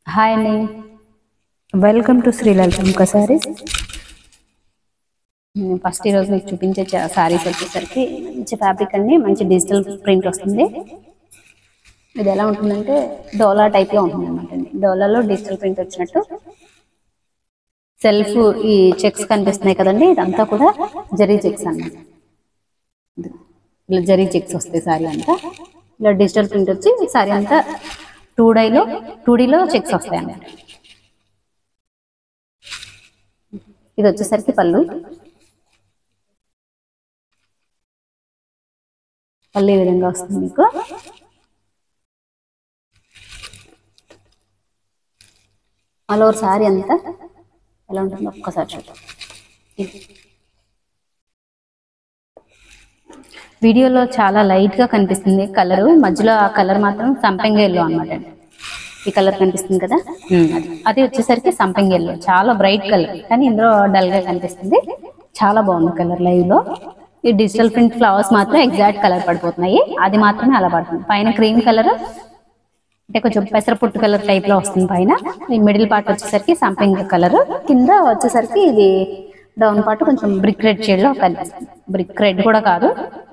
Hi అండి welcome to Sri Lalitha ముఖ saris first ఈరోజు మీకు చూపించే సారీస్ వచ్చేసరికి మంచి ఫ్యాబ్రిక్ అండి మంచి డిజిటల్ ప్రింట్ వస్తుంది ఇది ఎలా ఉంటుందంటే డోలా టైప్లో ఉంటుంది అనమాట అండి డోలాలో డిజిటల్ ప్రింట్ వచ్చినట్టు సెల్ఫ్ ఈ చెక్స్ కనిపిస్తున్నాయి కదండి ఇదంతా కూడా జరీ చెక్స్ అన్నమాట ఇలా జరీ చెక్స్ వస్తాయి సారీ అంతా ఇలా డిజిటల్ ప్రింట్ వచ్చి సారీ అంతా టూ డైలో టూ డీలో చెక్స్ వస్తాయి అన్నమాట ఇది వచ్చేసరికి పళ్ళు పళ్ళు ఈ విధంగా వస్తుంది మీకు ఆల్ ఓవర్ సారీ అంతా ఎలా ఉంటుందో ఒక్కసారి చూద్దాం ఇది. వీడియోలో చాలా లైట్ గా కనిపిస్తుంది కలర్ మధ్యలో ఆ కలర్ మాత్రం సంపెంగ ఎల్లో అనమాట ఈ కలర్ కనిపిస్తుంది కదా అది అది వచ్చేసరికి సంపెంగ ఎల్లో చాలా బ్రైట్ కలర్ కానీ ఇందులో డల్ గా కనిపిస్తుంది చాలా బాగుంది కలర్ లైవ్ లో ఈ డిజిటల్ ప్రింట్ ఫ్లవర్స్ మాత్రం ఎగ్జాక్ట్ కలర్ పడిపోతున్నాయి అది మాత్రమే అలా పడుతుంది పైన క్రీమ్ కలర్ అంటే కొంచెం పెసరపుట్టు కలర్ టైప్ లో వస్తుంది పైన ఈ మిడిల్ పార్ట్ వచ్చేసరికి సంపింగ్ కలర్ కింద వచ్చేసరికి ఇది డౌన్ పార్ట్ కొంచెం బ్రిక్ రెడ్ షేడ్ లో కనిపిస్తుంది బ్రిక్ రెడ్ కూడా కాదు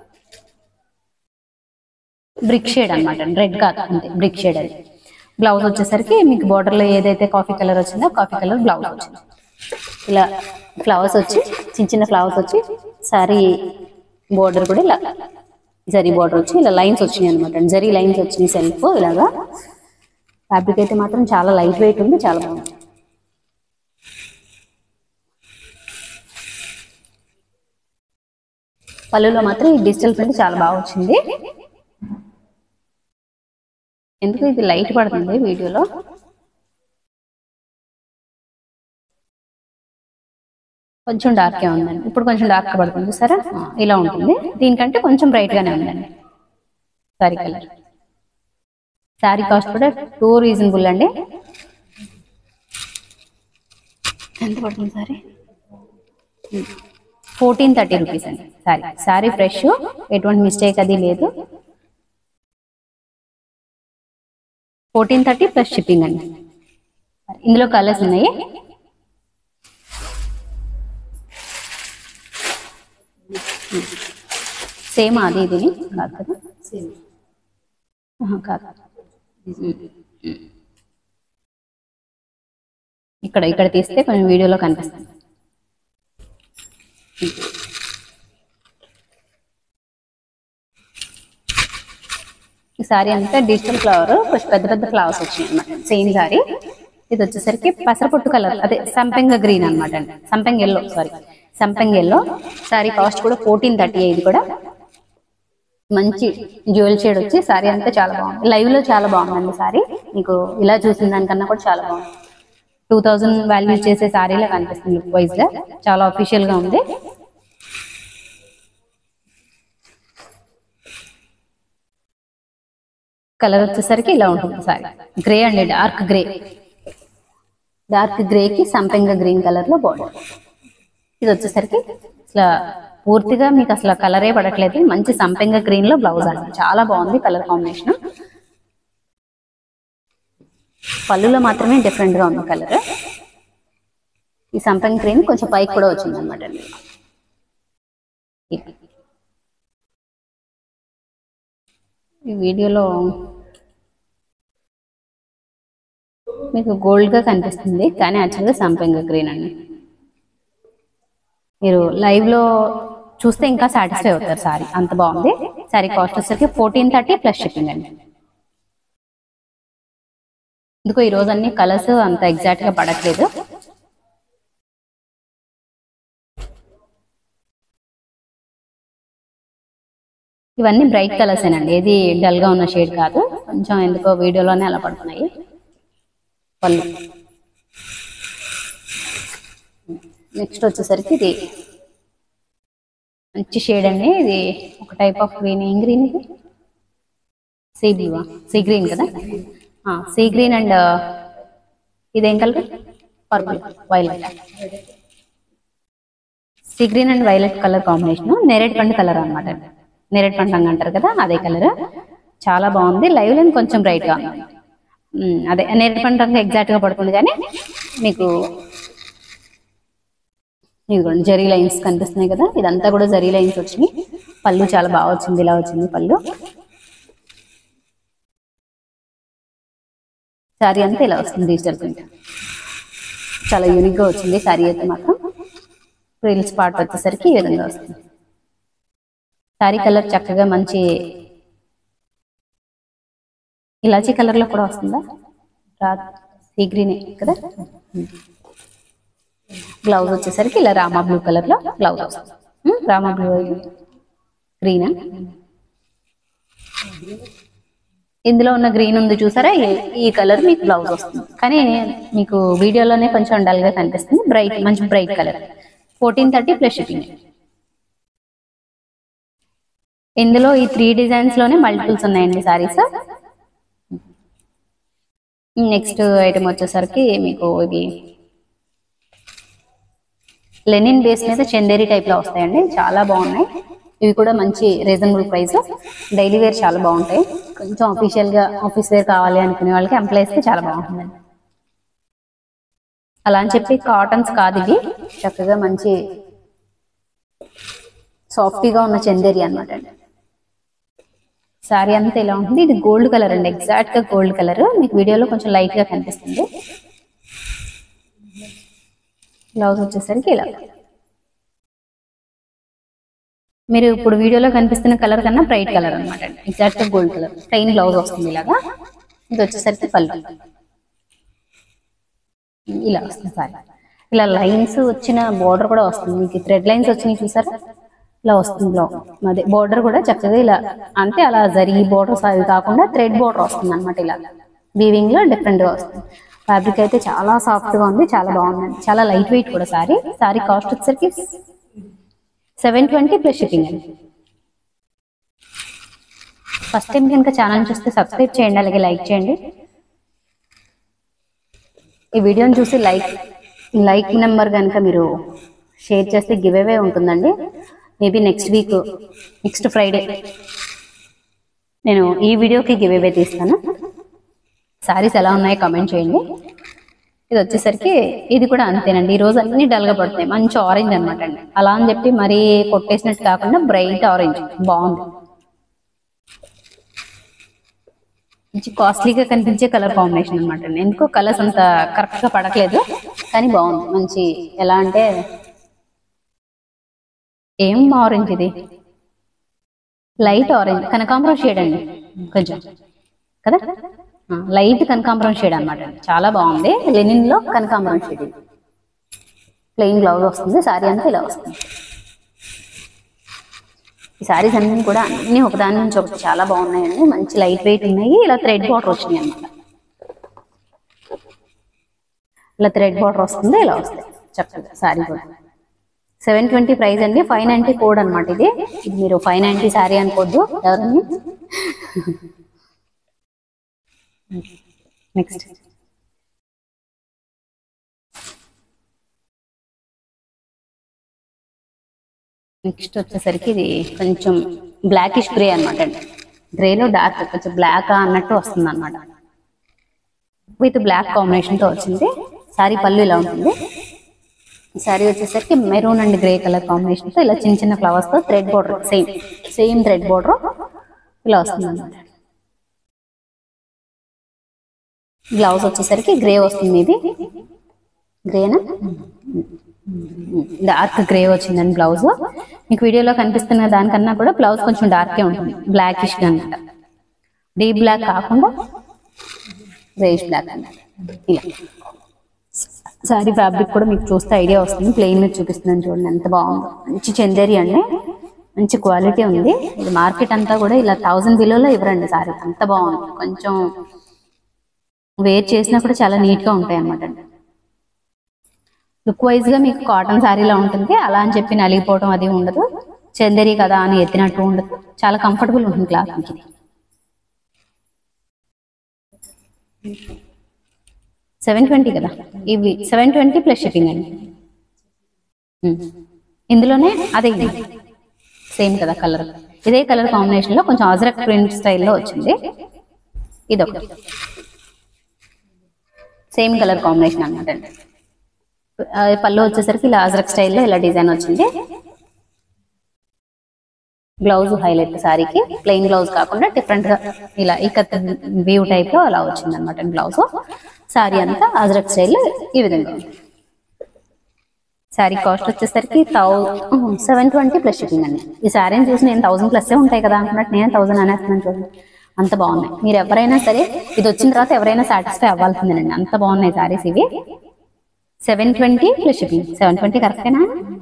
బ్రిక్ షేడ్ అనమాట రెడ్ కాదు అంతే బ్రిక్ షేడ్ అది బ్లౌజ్ వచ్చేసరికి మీకు border లో ఏదైతే కాఫీ కలర్ వచ్చిందో కాఫీ కలర్ బ్లౌజ్ వచ్చింది ఇలా ఫ్లవర్స్ వచ్చి చిన్న చిన్న ఫ్లవర్స్ వచ్చి సారీ బోర్డర్ కూడా ఇలా జరీ బోర్డర్ వచ్చి ఇలా లైన్స్ వచ్చినాయి అనమాట జరీ లైన్స్ వచ్చినాయి సెల్ఫ్ ఇలాగా ఫ్యాబ్రిక్ అయితే మాత్రం చాలా లైట్ వెయిట్ ఉంది చాలా బాగుంది పళ్ళులో మాత్రం ఈ డిజిటల్ ప్రింట్ చాలా బాగా వచ్చింది ఎందుకు ఇది లైట్ పడుతుంది వీడియోలో కొంచెం డార్కే ఉందండి ఇప్పుడు కొంచెం డార్క్ పడుతుంది చూసారా ఆ, ఇలా ఉంటుంది దీనికంటే కొంచెం బ్రైట్ గానే ఉందండి సారీ కలర్ సారీ కాస్ట్ కూడా టూ రీజనబుల్ అండి ఎంత పడుతుంది సారీ ఫోర్టీన్ థర్టీ రూపీస్ అండి సారీ సారీ ఫ్రెష్ ఎటువంటి మిస్టేక్ అది లేదు ఫోర్టీన్ థర్టీ ప్లస్ షిప్పింగ్ అండి ఇందులో కలర్స్ ఉన్నాయి సేమ్ అది ఇది కాదు కదా ఆహా, కాదు ఇక్కడ ఇక్కడ తీస్తే కొంచెం వీడియోలో కనిపిస్తుంది ఈ సారీ అంతా డిజిటల్ ఫ్లవర్ కొంచెం పెద్ద పెద్ద ఫ్లవర్స్ వచ్చినాయి అన్నమాట సేమ్ సారీ ఇది వచ్చేసరికి పెసరపొట్టు కలర్ అదే సంపెంగ గ్రీన్ అనమాట అండి సంపెంగ ఎల్లో సారీ సంపెంగ ఎల్లో సారీ కాస్ట్ కూడా ఫోర్టీన్ థర్టీ ఇది కూడా మంచి జ్యువెల్ షేడ్ వచ్చి సారీ అంతా చాలా బాగుంది లైవ్ లో చాలా బాగుందండి సారీ మీకు ఇలా చూసిన దానికన్నా కూడా చాలా బాగుంది టూ థౌజండ్ వాల్యూ చేసే సారీలో కనిపిస్తుంది లుక్ వైజ్ గా చాలా అఫీషియల్ గా ఉంది కలర్ వచ్చేసరికి ఇలా ఉంటుంది సారీ గ్రే అండి డార్క్ గ్రే డార్క్ గ్రే కి సంపెంగ గ్రీన్ కలర్ లో బార్డర్ ఇది వచ్చేసరికి అసలు పూర్తిగా మీకు అసలు కలరే పడట్లేదు మంచి సంపెంగ గ్రీన్ లో బ్లౌజ్ అండి చాలా బాగుంది కలర్ కాంబినేషన్ పళ్ళులో మాత్రమే డిఫరెంట్ గా ఉంది కలర్ ఈ సంపెంగ గ్రీన్ కొంచెం పైకి కూడా వచ్చింది అనమాట అండి ఇది. ఈ వీడియోలో మీకు గోల్డ్ గా కనిపిస్తుంది కానీ యాక్చువల్గా సంపెంగ గ్రీన్ అండి మీరు లైవ్ లో చూస్తే ఇంకా సాటిస్ఫై అవుతారు సారీ అంత బాగుంది సారీ కాస్ట్ వచ్చేసరికి ఫోర్టీన్ థర్టీ ప్లస్ షిప్పింగ్ అండి ఎందుకో ఈ రోజు అన్ని కలర్స్ అంత ఎగ్జాక్ట్ గా పడట్లేదు ఇవన్నీ బ్రైట్ కలర్స్ ఏనండి ఏది డల్ గా ఉన్న షేడ్ కాదు కొంచెం ఎందుకో వీడియోలోనే అలా పడుతున్నాయి పళ్ళు నెక్స్ట్ వచ్చేసరికి ఇది మంచి షేడ్ అండి ఇది ఒక టైప్ ఆఫ్ గ్రీన్ ఏం గ్రీన్ ఇది సీ బ్లూ సీ గ్రీన్ కదా సీ గ్రీన్ అండ్ ఇదేం colour purple violet sea green and violet colour combination నేరేడ్ పండు కలర్ అనమాట నేరేడ్ పండు రంగు అంటారు కదా అదే కలర్ చాలా బాగుంది లైవ్ లో కొంచెం బ్రైట్ గా ఉంది ఉమ్, అదే నేరేడు పండు రంగు ఎగ్జాక్ట్ గా పడుతుంది కానీ మీకు ఇదిగోండి జరీ లైన్స్ కనిపిస్తున్నాయి కదా ఇదంతా కూడా జరీ లైన్స్ వచ్చినాయి పళ్ళు చాలా బాగా వచ్చింది ఇలా వచ్చింది పళ్ళు శారీ అంతా ఇలా వస్తుంది డిజిటల్ ప్రింట్ చాలా యూనిక్ గా వచ్చింది శారీ అయితే మాత్రం రీల్స్ పార్ట్ వచ్చేసరికి ఈ విధంగా వస్తుంది శారీ కలర్ చక్కగా మంచి ఇలాచీ కలర్ లో కూడా వస్తుందా రాదు సీ గ్రీనే కదా బ్లౌజ్ వచ్చేసరికి ఇలా రామా బ్లూ కలర్ లో బ్లౌజ్ వస్తుంది ఉమ్, రామా బ్లూ గ్రీనా ఇందులో ఉన్న గ్రీన్ ఉంది చూసారా ఈ- ఈ కలర్ మీకు బ్లౌజ్ వస్తుంది కానీ మీకు వీడియోలోనే కొంచెం డల్ గా కనిపిస్తుంది బ్రైట్ మంచి bright colour fourteen thirty plus shipping ఇందులో ఈ త్రీ డిజైన్స్ లోనే మల్టిపుల్స్ ఉన్నాయండి సారీస్ నెక్స్ట్ ఐటమ్ వచ్చేసరికి మీకు ఇవి లెనిన్ బేస్ మీద చందేరి టైప్ లో వస్తాయండి చాలా బాగున్నాయి ఇవి కూడా మంచి రీజనబుల్ ప్రైస్ డైలీ వేర్ చాలా బాగుంటాయి కొంచెం అఫీషియల్ గా ఆఫీస్ వేర్ కావాలి అనుకునే వాళ్ళకి ఎంప్లాయీస్ కి చాలా బాగుంటుందండి అలా అని చెప్పి కాటన్స్ కాదు ఇవి చక్కగా మంచి సాఫ్టీగా ఉన్న చందేరి అనమాట అండి సారీ అంతా ఇలా ఉంటుంది ఇది గోల్డ్ కలర్ అండి ఎగ్జాక్ట్ గా గోల్డ్ కలర్ మీకు వీడియోలో కొంచెం లైట్ గా కనిపిస్తుంది బ్లౌజ్ వచ్చేసరికి ఇలా మీరు ఇప్పుడు వీడియోలో కనిపిస్తున్న కలర్ కన్నా బ్రైట్ కలర్ అనమాట ఎగ్జాక్ట్ గా గోల్డ్ కలర్ ప్లెయిన్ బ్లౌజ్ వస్తుంది ఇలాగా ఇది వచ్చేసరికి పళ్ళు ఇలా వస్తుంది సారీ ఇలా లైన్స్ వచ్చిన బోర్డర్ కూడా వస్తుంది మీకు థ్రెడ్ లైన్స్ వచ్చినాయి చూసారా ఇలా వస్తుంది బ్లౌజ్ అదే బోర్డర్ కూడా చక్కగా ఇలా అంటే అలా జరిగి బోర్డర్స్ అవి కాకుండా థ్రెడ్ బోర్డర్ వస్తుంది అనమాట ఇలా వీవింగ్ లో డిఫరెంట్ గా వస్తుంది ఫ్యాబ్రిక్ అయితే చాలా సాఫ్ట్ గా ఉంది చాలా బాగుందండి చాలా లైట్ వెయిట్ కూడా సారీ సారీ కాస్ట్ వచ్చేసరికి సెవెన్ ట్వంటీ ప్లస్ షిప్పింగ్ అండి ఫస్ట్ టైం కనుక ఛానల్ చూస్తే సబ్స్క్రైబ్ చేయండి అలాగే లైక్ చేయండి ఈ వీడియోని చూసి లైక్ లైక్ నెంబర్ కనుక మీరు షేర్ చేస్తే గివ్ అవే ఉంటుందండి maybe next week next Friday నేను ఈ వీడియోకి గివ్ అవే తీస్తాను సారీస్ ఎలా ఉన్నాయో కామెంట్ చేయండి ఇది వచ్చేసరికి ఇది కూడా అంతేనండి ఈ రోజు అన్ని డల్ గా పడుతున్నాయి మంచి ఆరెంజ్ అనమాట అండి అలా అని చెప్పి మరీ కొట్టేసినట్టు కాకుండా బ్రైట్ ఆరెంజ్ బాగుంది మంచి కాస్ట్లీగా కనిపించే కలర్ కాంబినేషన్ అనమాట అండి ఎందుకో కలర్స్ అంత కరెక్ట్ గా పడట్లేదు కానీ బాగుంది మంచి ఎలా అంటే ఏం ఆరెంజ్ ఇది లైట్ ఆరెంజ్ కనకాంబరం షేడ్ అండి కొంచెం కదా లైట్ కనకాంబరం షేడ్ అనమాట చాలా బాగుంది లెనిన్ లో కనకాంబరం షేడ్ ఇది ప్లెయిన్ బ్లౌజ్ వస్తుంది సారీ అంతా ఇలా వస్తుంది ఈ సారీస్ అన్ని కూడా అన్ని ఒకదాని నుంచి ఒకటి చాలా బాగున్నాయండి మంచి లైట్ వెయిట్ ఉన్నాయి ఇలా థ్రెడ్ బార్డర్ వచ్చినాయి అనమాట ఇలా థ్రెడ్ బార్డర్ వస్తుంది ఇలా వస్తాయి చక్కగా సారీ కూడా సెవెన్ ట్వంటీ ప్రైస్ అండి ఫైవ్ నైన్టీ కోడ్ అనమాట ఇది ఇది మీరు ఫైవ్ నైన్టీ సారీ అనుకోవద్దు ఎవరని నెక్స్ట్ నెక్స్ట్ వచ్చేసరికి ఇది కొంచెం బ్లాకిష్ గ్రే అనమాట అండి గ్రేలో డార్క్ కొంచెం బ్లాక్ అన్నట్టు వస్తుంది అనమాట విత్ బ్లాక్ కాంబినేషన్ తో వచ్చింది సారీ పళ్ళు ఇలా ఉంటుంది ఈ సారీ వచ్చేసరికి maroon and grey colour combination తో ఇలా చిన్న చిన్న ఫ్లవర్స్ తో thread border same same thread border ఇలా వస్తుంది అనమాట బ్లౌజ్ వచ్చేసరికి గ్రే వస్తుంది ఇది గ్రేనా డార్క్ గ్రే వచ్చిందండి బ్లౌజ్ మీకు వీడియోలో కనిపిస్తున్న దానికన్నా కూడా బ్లౌజ్ కొంచెం డార్కే ఉంటుంది బ్లాకిష్ గా అనమాట డీప్ బ్లాక్ కాకుండా గ్రేష్ బ్లాక్ అన్నమాట ఇలా సారీ ఫ్యాబ్రిక్ కూడా మీకు చూస్తే ఐడియా వస్తుంది ప్లెయిన్ మీద చూపిస్తున్నాను చూడండి ఎంత బాగుందో మంచి చందేరి అండి మంచి క్వాలిటీ ఉంది ఇది మార్కెట్ అంతా కూడా ఇలా థౌసండ్ బిలోలో ఇవ్వరండి సారీ అంత బాగుంది కొంచెం వేర్ చేసినా కూడా చాలా నీట్ గా ఉంటాయి అనమాట లుక్ వైజ్ గా మీకు కాటన్ శారీలా ఉంటుంది అలా అని చెప్పి నలిగిపోవడం అది ఉండదు చందేరి కదా అని ఎత్తినట్టు ఉండదు చాలా కంఫర్టబుల్ ఉంటుంది క్లాత్ మీకు సెవెన్ ట్వంటీ కదా ఇవి సెవెన్ ట్వంటీ ప్లస్ షిప్పింగ్ అండి ఉమ్. ఇందులోనే అదే ఇది సేమ్ కదా కలర్ ఇదే కలర్ కాంబినేషన్ లో కొంచెం అజరక్ ప్రింట్ స్టైల్లో వచ్చింది ఇది ఒకటి సేమ్ కలర్ కాంబినేషన్ అనమాట అండి ఆ, పళ్ళు వచ్చేసరికి ఇలా అజరక్ స్టైల్లో ఇలా డిజైన్ వచ్చింది బ్లౌజ్ హైలైట్ సారీకి ప్లెయిన్ బ్లౌజ్ కాకుండా డిఫరెంట్ గా ఇలా ఇకత్ వ్యూ టైప్ లో అలా వచ్చింది అనమాట బ్లౌజ్ సారీ అంతా అజరక్ స్టైల్ ఈ విధంగా ఉంది శారీ కాస్ట్ వచ్చేసరికి థౌ సెవెన్ ట్వంటీ ప్లస్ షిప్పింగ్ అండి ఈ శారీని చూసి నేను థౌసండ్ ప్లస్ ఉంటాయి కదా అనుకున్నట్టు నేను థౌసండ్ అనేస్తున్నాను చూడండి అంత బాగున్నాయి మీరు ఎవరైనా సరే ఇది వచ్చిన తర్వాత ఎవరైనా సాటిస్ఫై అవ్వాల్సిందేనండి అంత బాగున్నాయి శారీస్ ఇవి seven twenty plus shipping seven twenty కరెక్టేనా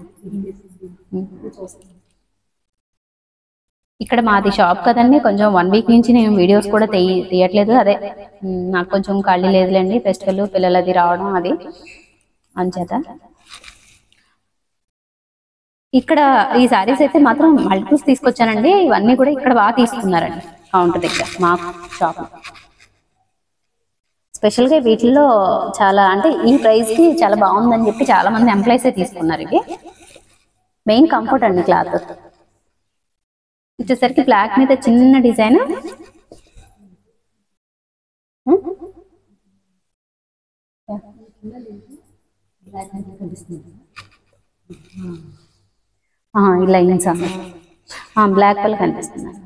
ఇక్కడ మాది షాప్ కదండి కొంచెం వన్ వీక్ నుంచి నేను వీడియోస్ కూడా తీయ తీయట్లేదు అదే ఉమ్, నాకు కొంచెం ఖాళీ లేదులేండి ఫెస్టివల్ పిల్లలది రావడం అది అంచేత ఇక్కడ ఈ సారీస్ అయితే మాత్రం మల్టిపుల్స్ తీసుకొచ్చానండి ఇవన్నీ కూడా ఇక్కడ బాగా తీసుకున్నారండి కౌంటర్ దగ్గర మా షాప్ స్పెషల్ గా వీటిల్లో చాలా అంటే ఈ ప్రైస్ కి చాలా బాగుందని చెప్పి చాలా మంది ఎంప్లాయీస్ తీసుకున్నారు ఇవి మెయిన్ కంఫర్ట్ అండి క్లాత్ వచ్చేసరికి బ్లాక్ మీద చిన్న డిజైన్ ఈ లైన్స్ బ్లాక్ కలర్ కనిపిస్తుంది అంతే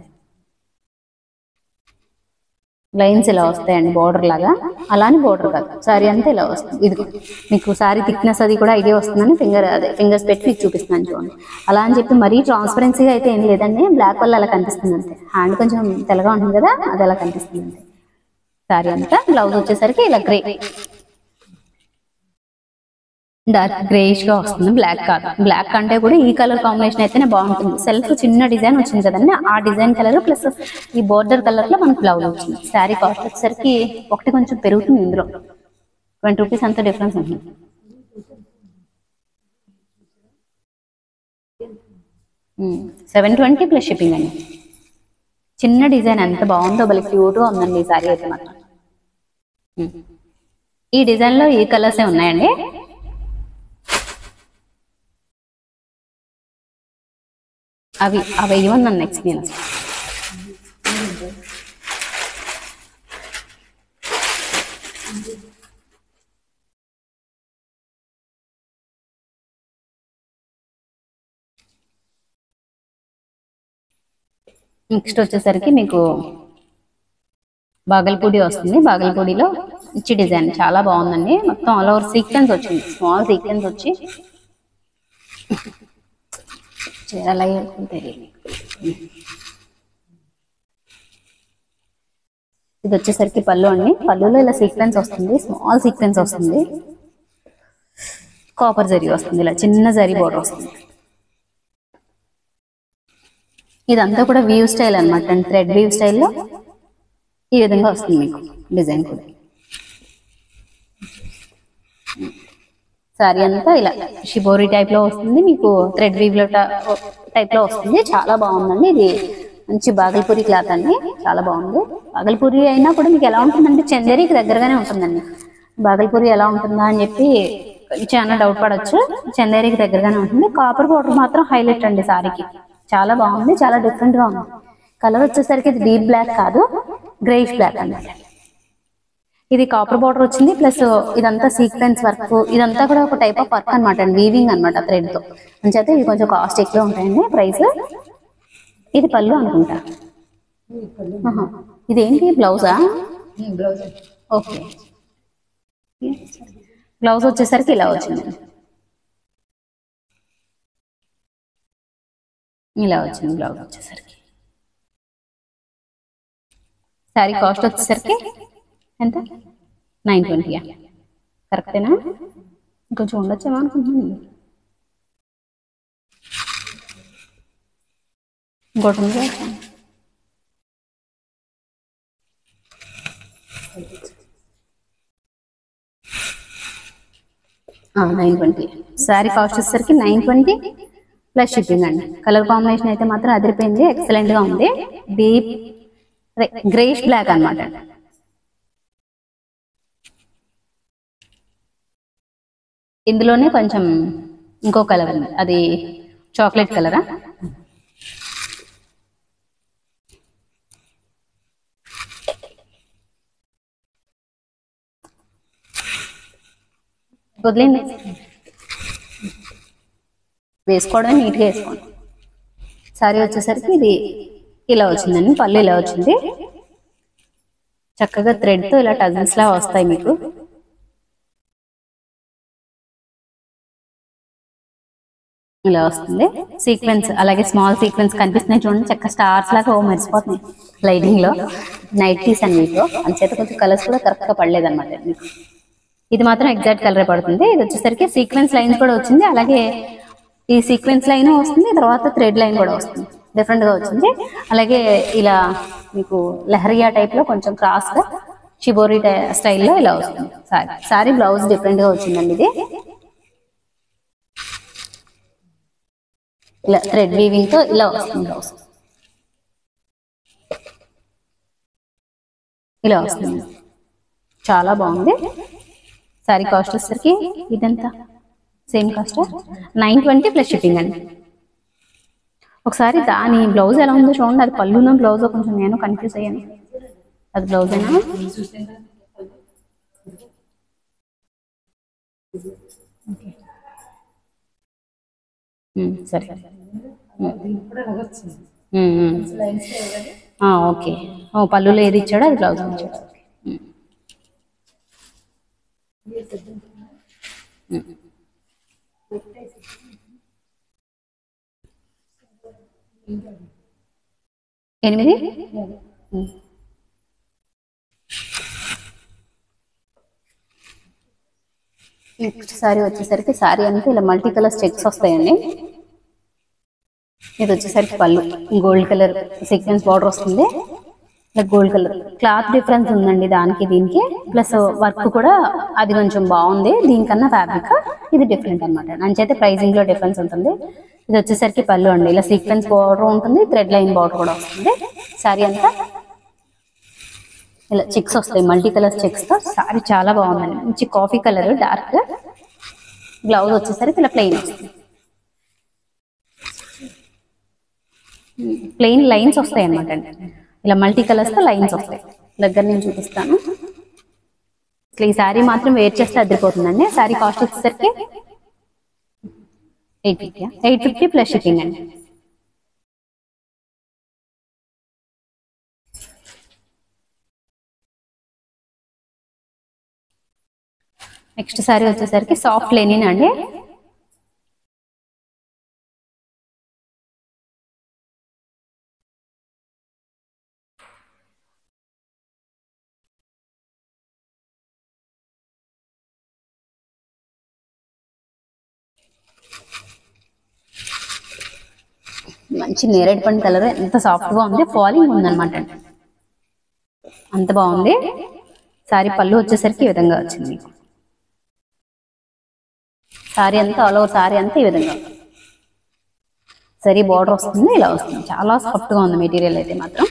లైన్స్ ఇలా వస్తాయండి బోర్డర్ లాగా అలానే బోర్డర్ కాదు సారీ అంతా ఇలా వస్తుంది ఇది మీకు సారీ థిక్నెస్ అది కూడా ఇదే వస్తుందని ఫింగర్ అదే ఫింగర్స్ పెట్టి మీకు చూపిస్తున్నాను చూడండి అలా అని చెప్పి మరీ ట్రాన్స్పరెన్సీగా అయితే ఏం లేదండి బ్లాక్ వల్ల అలా కనిపిస్తుంది అంతే హ్యాండ్ కొంచెం తెల్లగా ఉంటుంది కదా అది అలా కనిపిస్తుంది అంతే సారీ అంతా బ్లౌజ్ వచ్చేసరికి ఇలా గ్రే డార్క్ గ్రేష్ గా వస్తుంది బ్లాక్ కాదు బ్లాక్ అంటే కూడా ఈ కలర్ కాంబినేషన్ అయితేనే బాగుంటుంది సెల్ఫ్ చిన్న డిజైన్ వచ్చింది కదండి ఆ డిజైన్ కలర్ ప్లస్ ఈ బోర్డర్ కలర్ లో మనకు బ్లౌజ్ వచ్చింది శారీ కాస్ట్ వచ్చేసరికి ఒకటి కొంచెం పెరుగుతుంది ఇందులో ట్వంటీ రూపీస్ అంత డిఫరెన్స్ ఉంటుంది సెవెన్ ట్వంటీ ప్లస్ షిప్పింగ్ అండి చిన్న డిజైన్ ఎంత బాగుందో భలే క్యూట్ గా ఉందండి ఈ సారీ అయితే మాత్రం ఉమ్. ఈ డిజైన్ లో ఈ కలర్సే ఉన్నాయండి అవి అవి ఇవ్వన్నాను నెక్స్ట్ నేను అసలు. నెక్స్ట్ వచ్చేసరికి మీకు బాగల్పూడి వస్తుంది బాగల్పూడిలో ఇచ్చి డిజైన్ చాలా బాగుందండి మొత్తం ఆల్ ఓవర్ సీక్వెన్స్ వచ్చింది స్మాల్ సీక్వెన్స్ వచ్చి చీర అలా తెలియదు ఇది వచ్చేసరికి పళ్ళు అండి పళ్ళులో ఇలా సీక్వెన్స్ వస్తుంది స్మాల్ సీక్వెన్స్ వస్తుంది కాపర్ జరీ వస్తుంది ఇలా చిన్న జరీ బోర్డర్ వస్తుంది ఇదంతా కూడా వీవ్ స్టైల్ అనమాట థ్రెడ్ వీవ్ స్టైల్లో ఈ విధంగా వస్తుంది మీకు డిజైన్ కూడా సారీ అంతా ఇలా షిబోరి టైప్ లో వస్తుంది మీకు థ్రెడ్ వీవ్ లో టైప్ లో వస్తుంది చాలా బాగుందండి ఇది మంచి బాగల్పూరి క్లాత్ అండి చాలా బాగుంది బాగల్పూరి అయినా కూడా మీకు ఎలా ఉంటుందంటే చందేరికి దగ్గరగానే ఉంటుందండి బాగల్పూరి ఎలా ఉంటుందా అని చెప్పి చాలా డౌట్ పడవచ్చు చందేరికి దగ్గరగానే ఉంటుంది కాపర్ పౌడర్ మాత్రం హైలైట్ అండి సారీకి చాలా బాగుంది చాలా డిఫరెంట్ గా ఉంది కలర్ వచ్చేసరికి ఇది డీప్ బ్లాక్ కాదు గ్రేష్ బ్లాక్ అన్నమాట ఇది కాపర్ బార్డర్ వచ్చింది ప్లస్ ఇదంతా సీక్వెన్స్ వర్క్ ఇదంతా కూడా ఒక టైప్ ఆఫ్ వర్క్ అనమాట వీవింగ్ అనమాట థ్రెడ్ తో అంచేతే ఇది కొంచెం కాస్ట్ ఎక్కువ ఉంటాయండి ప్రైస్ ఇది పళ్ళు అనుకుంటా ఆహా. ఇదేంటి బ్లౌజా బ్లౌజ్ ఓకే బ్లౌజ్ వచ్చేసరికి ఇలా వచ్చింది ఇలా వచ్చింది బ్లౌజ్ వచ్చేసరికి శారీ కాస్ట్ వచ్చేసరికి ఎంత నైన్ ట్వంటీయా కరెక్టేనా ఇంకొంచెం ఉండొచ్చేమో అనుకుంటున్నాను ఇంకోటి ఉంది కదా? నైన్ ట్వంటీ శారీ కాస్ట్ వచ్చేసరికి నైన్ ట్వంటీ ప్లస్ షిప్పింగ్ అండి కలర్ కాంబినేషన్ అయితే మాత్రం అదిరిపోయింది ఎక్సలెంట్ గా ఉంది డీప్ అదే గ్రేష్ బ్లాక్ అనమాట ఇందులోనే కొంచెం ఇంకో కలర్ ఉంది అది చాక్లెట్ కలరా వదిలేండి వేసుకోవడం నీట్గా వేసుకోండి సారీ వచ్చేసరికి ఇది ఇలా వచ్చిందండి పళ్ళు ఇలా వచ్చింది చక్కగా థ్రెడ్తో ఇలా టజల్స్ లా వస్తాయి మీకు ఇలా వస్తుంది సీక్వెన్స్ అలాగే స్మాల్ సీక్వెన్స్ కనిపిస్తున్నాయి చూడండి చక్క స్టార్స్ లాగా ఓ మెరిసిపోతున్నాయి లైటింగ్ లో నైట్ పీస్ అని వీటిలో అంచేత కొంచెం కలర్స్ కూడా కరెక్ట్ గా పడలేదు అనమాట మీకు ఇది మాత్రం ఎగ్జాక్ట్ కలర్ పడుతుంది ఇది వచ్చేసరికి సీక్వెన్స్ లైన్స్ కూడా వచ్చింది అలాగే ఈ సీక్వెన్స్ లైన్ వస్తుంది తర్వాత థ్రెడ్ లైన్ కూడా వస్తుంది డిఫరెంట్ గా వచ్చింది అలాగే ఇలా మీకు లహరియా టైప్ లో కొంచెం క్రాస్ గా షిబోరి స్టైల్లో ఇలా వస్తుంది సారీ సారీ బ్లౌజ్ డిఫరెంట్ గా వచ్చిందండి ఇది ఇలా థ్రెడ్ వీవింగ్ తో ఇలా వస్తుంది బ్లౌజ్ ఇలా వస్తుంది చాలా బాగుంది సారీ కాస్ట్ వచ్చేసరికి ఇదెంత same cost nine twenty plus shipping అండి ఒకసారి దాని బ్లౌజ్ ఎలా ఉందో చూడండి అది పళ్ళున బ్లౌజ్ కొంచెం నేను కన్ఫ్యూజ్ అయ్యాను అది బ్లౌజ్ అయినా సరే ఉమ్, ఉమ్. ఆ, ఓకే ఓ పళ్ళులో ఏది ఇచ్చాడో అది బ్లౌజ్ ఇచ్చాడు ఉమ్. ఎనిమిది ఉమ్. నెక్స్ట్ సారీ వచ్చేసరికి సారీ అంతా ఇలా మల్టీ కలర్స్ చెక్స్ వస్తాయండి ఇది వచ్చేసరికి పళ్ళు గోల్డ్ కలర్ సీక్వెన్స్ బార్డర్ వస్తుంది ఇలా గోల్డ్ కలర్ క్లాత్ డిఫరెన్స్ ఉందండి దానికి దీనికి ప్లస్ వర్క్ కూడా అది కొంచెం బాగుంది దీనికన్నా ఫ్యాబ్రిక్ ఇది డిఫరెంట్ అనమాట అంచేతే ప్రైజింగ్ లో డిఫరెన్స్ ఉంటుంది ఇది వచ్చేసరికి పళ్ళు అండి ఇలా సీక్వెన్స్ బార్డర్ ఉంటుంది థ్రెడ్ లైన్ బార్డర్ కూడా వస్తుంది సారీ అంతా ఇలా చెక్స్ వస్తాయి మల్టీ కలర్ చెక్స్ తో సారీ చాలా బాగుందండి మంచి కాఫీ కలర్ డార్క్ బ్లౌజ్ వచ్చేసరికి ఇలా ప్లెయిన్ వస్తుంది ప్లెయిన్ లైన్స్ వస్తాయి అనమాట అండి ఇలా మల్టీ కలర్స్ తో లైన్స్ వస్తాయి దగ్గర నేను చూపిస్తాను అసలు ఈ శారీ మాత్రం వేర్ చేస్తే అదిరిపోతుందండి శారీ కాస్ట్ వచ్చేసరికి eight fifty eight fifty plus shipping అండి నెక్స్ట్ శారీ వచ్చేసరికి సాఫ్ట్ లెనిన్ అండి మంచి నేరేడ్ పండు కలర్ ఎంత సాఫ్ట్ గా ఉంది ఫాలింగ్ ఉందన్నమాట అండి అంత బాగుంది సారీ పళ్ళు వచ్చేసరికి ఈ విధంగా వచ్చింది మీకు సారీ అంతా ఆల్ ఓవర్ సారీ అంతా ఈ విధంగా సరీ బార్డర్ వస్తుంది ఇలా వస్తుంది చాలా సాఫ్ట్ గా ఉంది మెటీరియల్ అయితే మాత్రం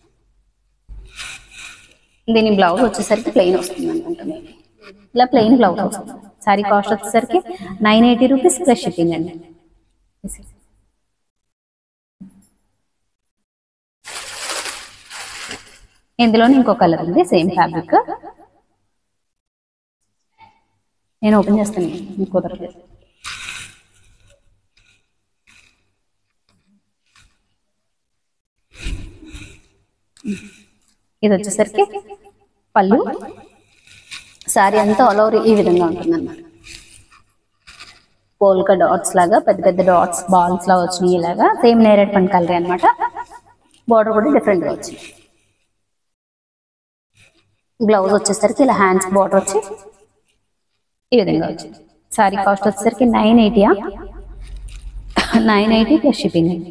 దీని బ్లౌజ్ వచ్చేసరికి ప్లెయిన్ వస్తుంది అనుకుంటా maybe. ఇలా ప్లెయిన్ బ్లౌజ్ వస్తుంది సారీ కాస్ట్ వచ్చేసరికి nine eighty rupees plus shipping అండి ఇందులోనే ఇంకో కలర్ ఉంది సేమ్ ఫ్యాబ్రిక్ నేను ఓపెన్ చేస్తాను మీకు కుదరలేదు ఇది వచ్చేసరికి పళ్ళు సారీ అంతా ఆల్ ఓవర్ ఈ విధంగా ఉంటుంది అన్నమాట పోల్కా డాట్స్ లాగా పెద్ద పెద్ద డాట్స్ బాల్స్ లా వచ్చినాయి ఇలాగా సేమ్ నేరేడ్ పండు కలర్ అన్నమాట బార్డర్ కూడా డిఫరెంట్ గా వచ్చింది బ్లౌజ్ వచ్చేసరికి ఇలా హ్యాండ్స్ బార్డర్ వచ్చి ఈ విధంగా వచ్చింది సారీ కాస్ట్ వచ్చేసరికి నైన్ ఎయిటీయా నైన్ ఎయిటీ ప్లస్ షిప్పింగ్ అండి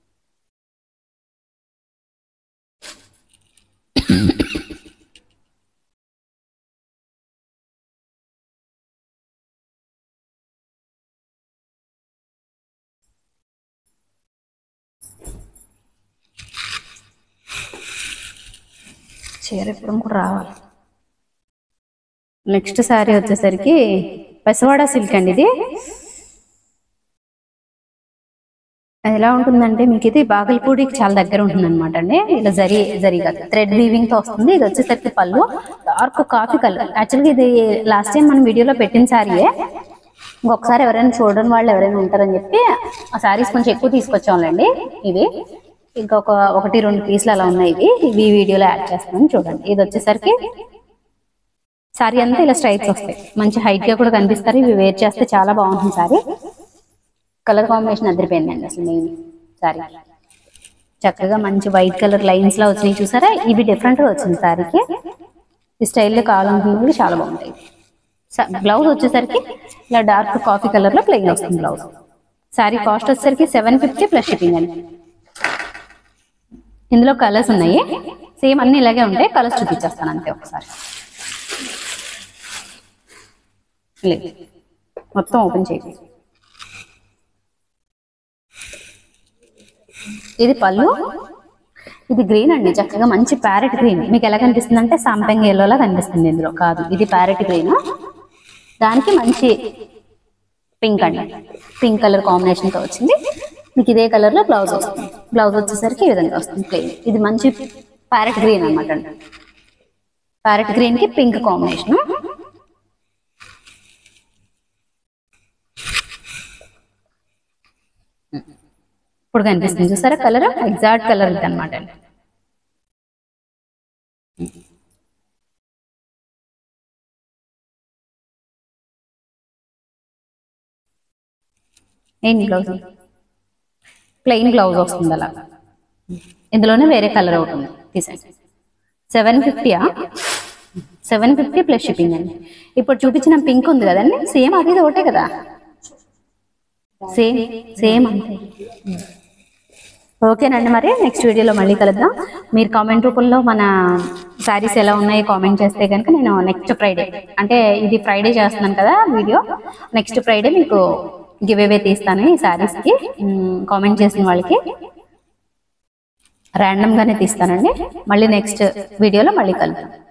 చీర ఇప్పుడు కూడా రావాలి నెక్స్ట్ శారీ వచ్చేసరికి పెసవాడ సిల్క్ అండి ఇది అది ఎలా ఉంటుందంటే మీకు ఇది బాగల్పూడికి చాలా దగ్గర ఉంటుంది అనమాట అండి ఇలా జరి జరి కాదు థ్రెడ్ వీవింగ్ తో వస్తుంది ఇది వచ్చేసరికి పళ్ళు డార్క్ కాఫీ కలర్ యాక్చువల్గా ఇది లాస్ట్ టైం మనం వీడియోలో పెట్టిన సారీయే ఇంకొకసారి ఎవరైనా చూడని వాళ్ళు ఎవరైనా ఉంటారని చెప్పి ఆ సారీస్ కొంచెం ఎక్కువ తీసుకొచ్చాంలేండి ఇవి ఇంకొక ఒకటి రెండు పీసులు అలా ఉన్నాయి ఇవి ఇవి ఈ వీడియోలో యాడ్ చేస్తాను చూడండి ఇది వచ్చేసరికి సారీ అంతా ఇలా స్ట్రైప్స్ వస్తాయి మంచి హైట్ గా కూడా కనిపిస్తారు ఇవి వేర్ చేస్తే చాలా బాగుంటుంది సారీ కలర్ కాంబినేషన్ అదిరిపోయిందండి అసలు మెయిన్ సారీ చక్కగా మంచి వైట్ కలర్ లైన్స్ లా వచ్చినాయి చూసారా ఇవి డిఫరెంట్ గా వచ్చింది సారీకి ఈ స్టైల్లో కావాలనుకున్న వాళ్ళకి చాలా బాగుంటాయి బ్లౌజ్ వచ్చేసరికి ఇలా డార్క్ కాఫీ కలర్ లో ప్లెయిన్ వస్తుంది బ్లౌజ్ సారీ కాస్ట్ వచ్చేసరికి సెవెన్ ఫిఫ్టీ ప్లస్ షిప్పింగ్ అండి ఇందులో కలర్స్ ఉన్నాయి సేమ్ అన్ని ఇలాగే ఉంటాయి కలర్స్ చూపించేస్తాను అంతే ఒకసారి లేదు మొత్తం ఓపెన్ చేయండి ఇది పళ్ళు ఇది గ్రీన్ అండి చక్కగా మంచి ప్యారెట్ గ్రీన్ మీకు ఎలా కనిపిస్తుంది అంటే సాంపెంగ్ ఎల్లోలా కనిపిస్తుంది ఇందులో కాదు ఇది ప్యారెట్ గ్రీన్ దానికి మంచి పింక్ అండి పింక్ కలర్ కాంబినేషన్ తో వచ్చింది మీకు ఇదే కలర్ లో బ్లౌజ్ వస్తుంది బ్లౌజ్ వచ్చేసరికి ఈ విధంగా వస్తుంది ప్లెయిన్ ఇది మంచి ప్యారెట్ గ్రీన్ అనమాట అండి ప్యారెట్ గ్రీన్ కి పింక్ కాంబినేషన్ ఇప్పుడు కనిపిస్తుంది చూసారా కలర్ ఎగ్జాక్ట్ కలర్ ఇది అనమాట అండి ఏంటి బ్లౌజ్ ప్లెయిన్ బ్లౌజ్ వస్తుంది అలా ఇందులోనే వేరే కలర్ ఒకటి ఉంది తీసేసి సెవెన్ ఫిఫ్టీయా సెవెన్ ఫిఫ్టీ ప్లస్ షిప్పింగ్ అండి ఇప్పుడు చూపించిన పింక్ ఉంది కదండి సేమ్ అది ఇది ఒకటే కదా సేమ్ సేమ్ అంతే ఓకేనండి మరి నెక్స్ట్ వీడియోలో మళ్ళీ కలుద్దాం మీరు కామెంట్ రూపంలో మన శారీస్ ఎలా ఉన్నాయి కామెంట్ చేస్తే కనుక నేను నెక్స్ట్ ఫ్రైడే అంటే ఇది ఫ్రైడే చేస్తున్నాను కదా వీడియో నెక్స్ట్ ఫ్రైడే మీకు గివ్ అవే తీస్తాను ఈ శారీస్కి కామెంట్ చేసిన వాళ్ళకి ర్యాండమ్గానే తీస్తానండి మళ్ళీ నెక్స్ట్ వీడియోలో మళ్ళీ కలుద్దాం